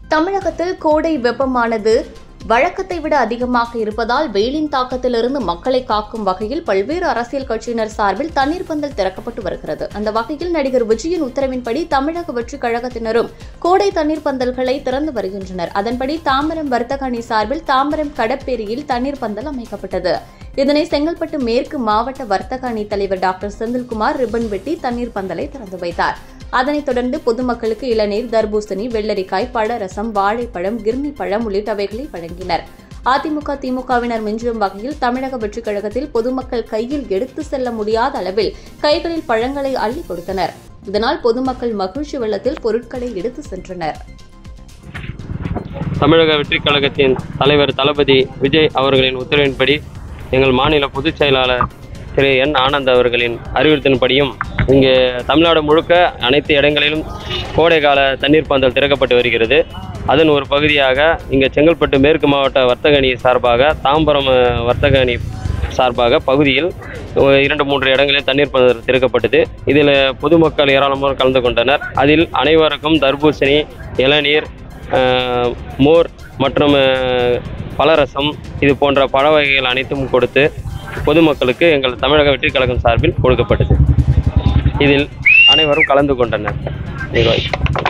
தமிழகத்தில் கோடை வெப்பமானது வழக்கத்தை விட அதிகமாக இருப்பதால் வெயிலின் தாக்கத்திலிருந்து மக்களை காக்கும் வகையில் பல்வேறு அரசியல் கட்சியினர் சார்பில் தண்ணீர் பந்தல் திறக்கப்பட்டு வருகிறது அந்த வகையில் நடிகர் விஜயின் உத்தரவின்படி தமிழக வெற்றிக் கழகத்தினரும் கோடை தண்ணீர் பந்தல்களை திறந்து வருகின்றனர் அதன்படி தாம்பரம் வர்த்தக அணி சார்பில் தாம்பரம் கடப்பேரியில் தண்ணீர் பந்தல் அமைக்கப்பட்டது இதனை செங்கல்பட்டு மேற்கு மாவட்ட வர்த்தக அணி தலைவர் டாக்டர் செந்தில்குமார் ரிப்பன் வெட்டி தண்ணீர் பந்தலை திறந்து வைத்தார் அதனைத் தொடர்ந்து பொதுமக்களுக்கு இளநீர் தர்பூசணி வெள்ளரிக்காய் பழரசம் வாழைப்பழம் கிர்னி பழம் உள்ளிட்டவைகளை வழங்கினர் அதிமுக திமுகவினர் மிஞ்சும் வகையில் தமிழக வெற்றிக் கழகத்தில் பொதுமக்கள் கையில் எடுத்து செல்ல முடியாத அளவில் கைகளில் பழங்களை அள்ளி கொடுத்தனர் இதனால் பொதுமக்கள் மகிழ்ச்சி வெள்ளத்தில் பொருட்களை எடுத்து சென்றனர் தமிழக வெற்றிக் கழகத்தின் தலைவர் தளபதி விஜய் அவர்களின் உத்தரவின்படி எங்கள் மாநில பொதுச் செயலாளர் திரு என் ஆனந்த் அவர்களின் அறிவுறுத்தின்படியும் இங்கே தமிழ்நாடு முழுக்க அனைத்து இடங்களிலும் கோடைக்கால தண்ணீர் பந்தல் திறக்கப்பட்டு வருகிறது அதன் ஒரு பகுதியாக இங்கே செங்கல்பட்டு மேற்கு மாவட்ட வர்த்தக அணி சார்பாக தாம்பரம் அஹ், வர்த்தக அணி சார்பாக பகுதியில் அஹ், இரண்டு மூன்று இடங்களில் தண்ணீர் பந்தல் திறக்கப்பட்டது இதில் பொதுமக்கள் ஏராளமாக கலந்து கொண்டனர் அதில் அனைவருக்கும் தர்பூசணி இளநீர் அஹ், மோர் மற்றும் அஹ், பழரசம் இது போன்ற பழ வகைகள் அனைத்தும் கொடுத்து பொதுமக்களுக்கு எங்கள் தமிழக வெற்றிக் கழகம் சார்பில் கொடுக்கப்பட்டது இதில் அனைவரும் கலந்து கொண்டனர் நிர்வாகி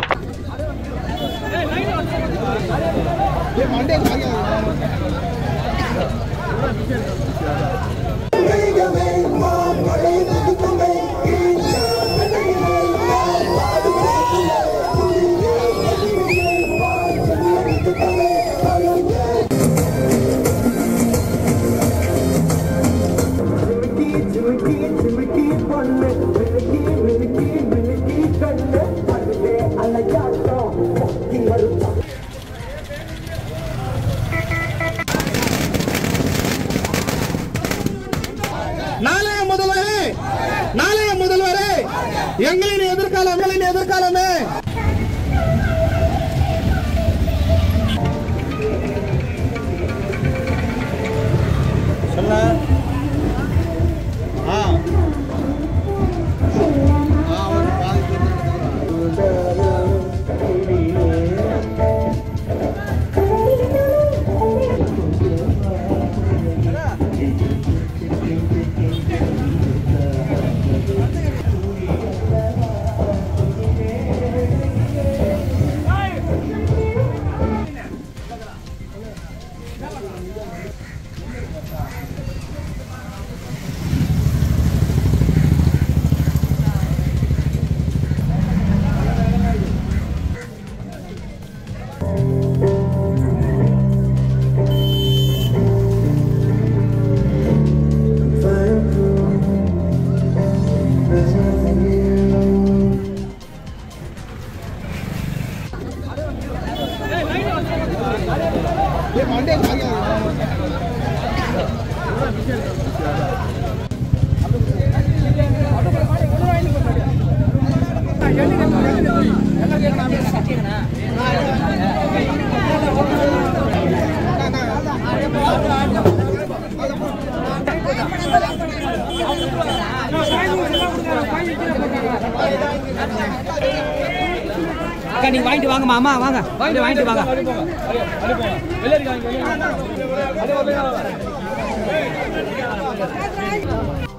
நாளைய முதல்வரே நாளைய முதல்வரே எங்களின் எதிர்காலம் எங்களின் எதிர்காலமே சொல்ல ஆ அக்கா நீங்க வாங்கிட்டு வாங்கம்மா அம்மா வாங்க அப்படியே வாங்கிட்டு வாங்க வெளியே